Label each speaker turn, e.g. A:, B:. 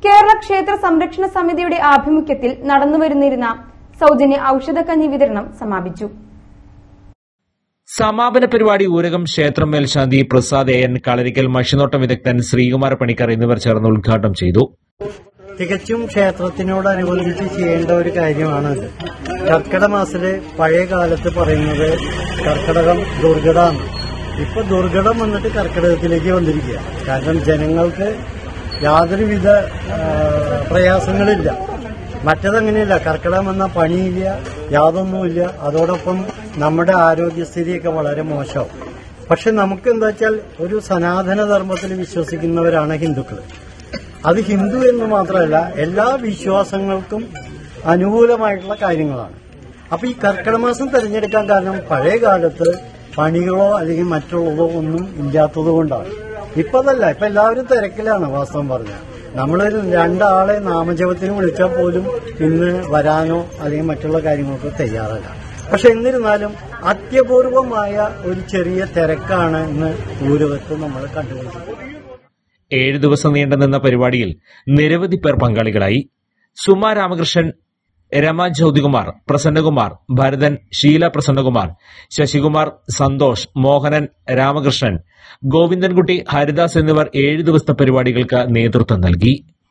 A: കേരള ക്ഷേത്ര സംരക്ഷണ സമിതിയുടെ ആഭിമുഖ്യത്തിൽ നടന്നുവരുന്നിരുന്ന സൗജന്യ ഔഷധക്കഞ്ഞി വിതരണം സമാപിച്ചു
B: സമാപന പരിപാടി ഊരകം ക്ഷേത്രം മേൽശാന്തി പ്രസാദ് എ എൻ കളരിക്കൽ മഷിനോട്ട വിദഗ്ധൻ ശ്രീകുമാർ പണിക്കർ എന്നിവർ ചേർന്ന് ഉദ്ഘാടനം ചെയ്തു
C: തികച്ചും ക്ഷേത്രത്തിനോടനുബന്ധിച്ച് ചെയ്യേണ്ട ഒരു കാര്യമാണിത് കർക്കിടക മാസത്തില് പഴയ കാലത്ത് പറയുന്നത് കർക്കിടകം ദുർഘടമാണ് ഇപ്പൊ ദുർഘടം വന്നിട്ട് കർക്കിടകത്തിലേക്ക് വന്നിരിക്കുക കാരണം ജനങ്ങൾക്ക് യാതൊരുവിധ ആ, പ്രയാസങ്ങളില്ല മറ്റതങ്ങനെയല്ല കർക്കിടകം വന്ന പണിയില്ല യാതൊന്നുമില്ല അതോടൊപ്പം നമ്മുടെ ആരോഗ്യസ്ഥിതിയൊക്കെ വളരെ മോശമാവും പക്ഷെ നമുക്ക് എന്താ വെച്ചാൽ ഒരു സനാതന ധർമ്മത്തിൽ വിശ്വസിക്കുന്നവരാണ് ഹിന്ദുക്കൾ അത് ഹിന്ദു എന്ന് മാത്രമല്ല എല്ലാ വിശ്വാസങ്ങൾക്കും അനുകൂലമായിട്ടുള്ള കാര്യങ്ങളാണ് അപ്പൊ ഈ കർക്കിടക മാസം തിരഞ്ഞെടുക്കാൻ കാരണം പഴയ കാലത്ത് പണികളോ അല്ലെങ്കിൽ മറ്റുള്ളതോ ഒന്നും ഇല്ലാത്തത് കൊണ്ടാണ് ഇപ്പൊ അതല്ല ഇപ്പൊ എല്ലാവരും തിരക്കിലാണ് വാസ്തവം പറഞ്ഞ നമ്മളൊരു രണ്ടാളെ നാമജപത്തിന് വിളിച്ചാൽ പോലും ഇന്ന് വരാനോ അല്ലെങ്കിൽ മറ്റുള്ള കാര്യങ്ങൾക്കോ തയ്യാറല്ല പക്ഷെ എന്നിരുന്നാലും അത്യപൂർവമായ ഒരു ചെറിയ തിരക്കാണ് ഇന്ന് ഊരകത്ത് നമ്മൾ കണ്ടുകൊണ്ടിരിക്കുന്നത്
B: ഏഴ് ദിവസം നീണ്ടുനിന്ന പരിപാടിയിൽ നിരവധി പേർ പങ്കാളികളായി സുമ രാമകൃഷ്ണൻ രമ ജ്യോതികുമാർ പ്രസന്നകുമാർ ഭരതൻ ഷീല പ്രസന്നകുമാർ ശശികുമാർ സന്തോഷ് മോഹനൻ രാമകൃഷ്ണൻ ഗോവിന്ദൻകുട്ടി ഹരിദാസ് എന്നിവർ ഏഴ് ദിവസത്തെ പരിപാടികൾക്ക് നേതൃത്വം നൽകി